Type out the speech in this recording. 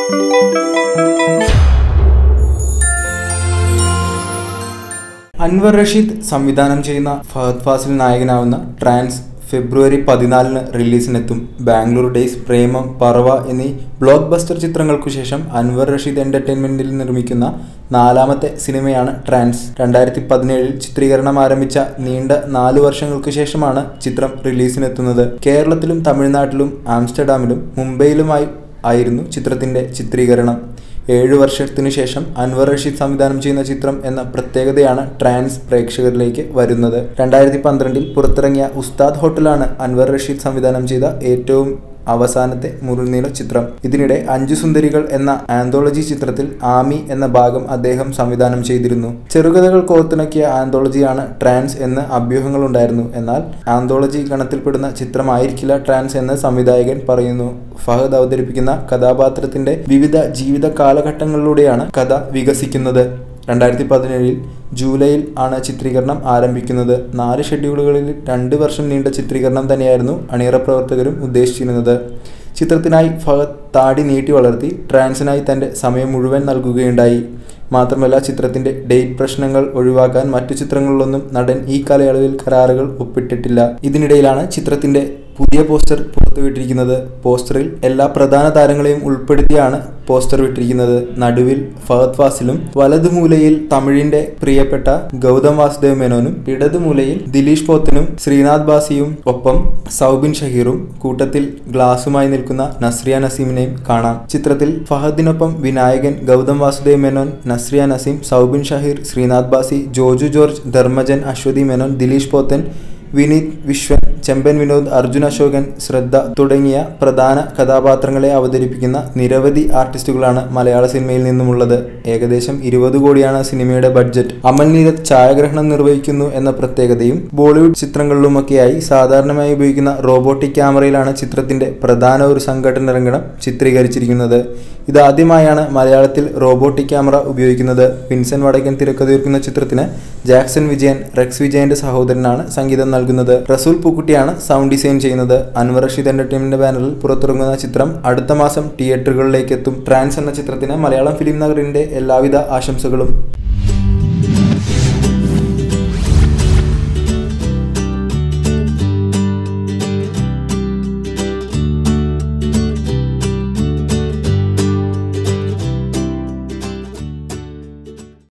അൻവർ റഷീദ് സംവിധാനം ചെയ്യുന്ന ഫഹദ് ഫാസിൽ നായകനാവുന്ന ട്രാൻസ് ഫെബ്രുവരി പതിനാലിന് റിലീസിനെത്തും ബാംഗ്ലൂർ ഡേയ്സ് പ്രേമം പറവ എന്നീ ബ്ലോക്ക് ബസ്റ്റർ ചിത്രങ്ങൾക്കു ശേഷം അൻവർ റഷീദ് എന്റർടൈൻമെന്റിൽ നിർമ്മിക്കുന്ന നാലാമത്തെ സിനിമയാണ് ട്രാൻസ് രണ്ടായിരത്തി പതിനേഴിൽ ചിത്രീകരണം ആരംഭിച്ച നീണ്ട നാലു വർഷങ്ങൾക്ക് ശേഷമാണ് ചിത്രം റിലീസിനെത്തുന്നത് കേരളത്തിലും തമിഴ്നാട്ടിലും ആംസ്റ്റർഡാമിലും മുംബൈയിലുമായി ആയിരുന്നു ചിത്രത്തിന്റെ ചിത്രീകരണം ഏഴു വർഷത്തിനു ശേഷം അൻവർ റഷീദ് സംവിധാനം ചെയ്യുന്ന ചിത്രം എന്ന പ്രത്യേകതയാണ് ട്രാൻസ് പ്രേക്ഷകരിലേക്ക് വരുന്നത് രണ്ടായിരത്തി പന്ത്രണ്ടിൽ പുറത്തിറങ്ങിയ ഉസ്താദ് ഹോട്ടലാണ് അൻവർ റഷീദ് സംവിധാനം ചെയ്ത ഏറ്റവും അവസാനത്തെ മുറിനീള ചിത്രം ഇതിനിടെ അഞ്ചു സുന്ദരികൾ എന്ന ആന്തോളജി ചിത്രത്തിൽ ആമി എന്ന ഭാഗം അദ്ദേഹം സംവിധാനം ചെയ്തിരുന്നു ചെറുകഥകൾ കോർത്തിണക്കിയ ആന്തോളജിയാണ് ട്രാൻസ് എന്ന് അഭ്യൂഹങ്ങളുണ്ടായിരുന്നു എന്നാൽ ആന്തോളജി ഗണത്തിൽപ്പെടുന്ന ചിത്രമായിരിക്കില്ല ട്രാൻസ് എന്ന് സംവിധായകൻ പറയുന്നു ഫഹദ് അവതരിപ്പിക്കുന്ന കഥാപാത്രത്തിന്റെ വിവിധ ജീവിത കാലഘട്ടങ്ങളിലൂടെയാണ് കഥ വികസിക്കുന്നത് രണ്ടായിരത്തി പതിനേഴിൽ ജൂലൈയിൽ ആണ് ചിത്രീകരണം ആരംഭിക്കുന്നത് നാല് ഷെഡ്യൂളുകളിൽ രണ്ട് വർഷം നീണ്ട ചിത്രീകരണം തന്നെയായിരുന്നു അണിയറ പ്രവർത്തകരും ഉദ്ദേശിച്ചിരുന്നത് ചിത്രത്തിനായി ഫഹദ് താടി നീട്ടി വളർത്തി ട്രാൻസിനായി തന്റെ സമയം മുഴുവൻ നൽകുകയുണ്ടായി മാത്രമല്ല ചിത്രത്തിന്റെ ഡേറ്റ് പ്രശ്നങ്ങൾ ഒഴിവാക്കാൻ മറ്റു ചിത്രങ്ങളിലൊന്നും നടൻ ഈ കാലയളവിൽ കരാറുകൾ ഒപ്പിട്ടിട്ടില്ല ഇതിനിടയിലാണ് ചിത്രത്തിന്റെ പുതിയ പോസ്റ്റർ പുറത്തുവിട്ടിരിക്കുന്നത് പോസ്റ്ററിൽ എല്ലാ പ്രധാന താരങ്ങളെയും ഉൾപ്പെടുത്തിയാണ് പോസ്റ്റർ വിട്ടിരിക്കുന്നത് നടുവിൽ ഫഹദ് ഫാസിലും വലതുമൂലയിൽ തമിഴിന്റെ പ്രിയപ്പെട്ട ഗൗതം വാസുദേവ് മേനോനും ഇടതുമൂലയിൽ ദിലീഷ് പോത്തനും ശ്രീനാഥ് ബാസിയും ഒപ്പം സൗബിൻ ഷഹീറും കൂട്ടത്തിൽ ഗ്ലാസുമായി നിൽക്കുന്ന നസ്രിയ നസീമിനെയും കാണാം ചിത്രത്തിൽ ഫഹദിനൊപ്പം വിനായകൻ ഗൗതം വാസുദേവ് മേനോൻ നസ്രിയ നസീം സൗബിൻ ഷഹീർ ശ്രീനാഥ് ബാസി ജോജു ജോർജ് ധർമ്മജൻ അശ്വതി മേനോൻ ദിലീഷ് പോത്തൻ വിനീത് വിശ്വൻ ചെമ്പൻ വിനോദ് അർജുൻ അശോകൻ ശ്രദ്ധ തുടങ്ങിയ പ്രധാന കഥാപാത്രങ്ങളെ അവതരിപ്പിക്കുന്ന നിരവധി ആർട്ടിസ്റ്റുകളാണ് മലയാള സിനിമയിൽ നിന്നുമുള്ളത് ഏകദേശം ഇരുപത് കോടിയാണ് സിനിമയുടെ ബഡ്ജറ്റ് അമൽ നീരത് ഛായാഗ്രഹണം നിർവഹിക്കുന്നു എന്ന പ്രത്യേകതയും ബോളിവുഡ് ചിത്രങ്ങളിലുമൊക്കെയായി സാധാരണമായി ഉപയോഗിക്കുന്ന റോബോട്ടിക് ക്യാമറയിലാണ് ചിത്രത്തിന്റെ പ്രധാന ഒരു സംഘടന രംഗണം ചിത്രീകരിച്ചിരിക്കുന്നത് ഇതാദ്യമായാണ് മലയാളത്തിൽ റോബോട്ടിക് ക്യാമറ ഉപയോഗിക്കുന്നത് വിൻസെന്റ് വടക്കൻ തിരക്കഥയൊരുക്കുന്ന ചിത്രത്തിന് ജാക്സൺ വിജയൻ റെക്സ് വിജയന്റെ സഹോദരനാണ് സംഗീതം നൽകുന്നത് റസൂൽ പൂക്കുട്ടിയാണ് സൗണ്ട് ഡിസൈൻ ചെയ്യുന്നത് അൻവർ റഷീദ് എന്റർടൈൻമെന്റ് ബാനറിൽ പുറത്തിറങ്ങുന്ന ചിത്രം അടുത്ത മാസം തിയേറ്ററുകളിലേക്ക് എത്തും ട്രാൻസ് എന്ന ചിത്രത്തിന് മലയാളം ഫിലിം നഗറിന്റെ എല്ലാവിധ ആശംസകളും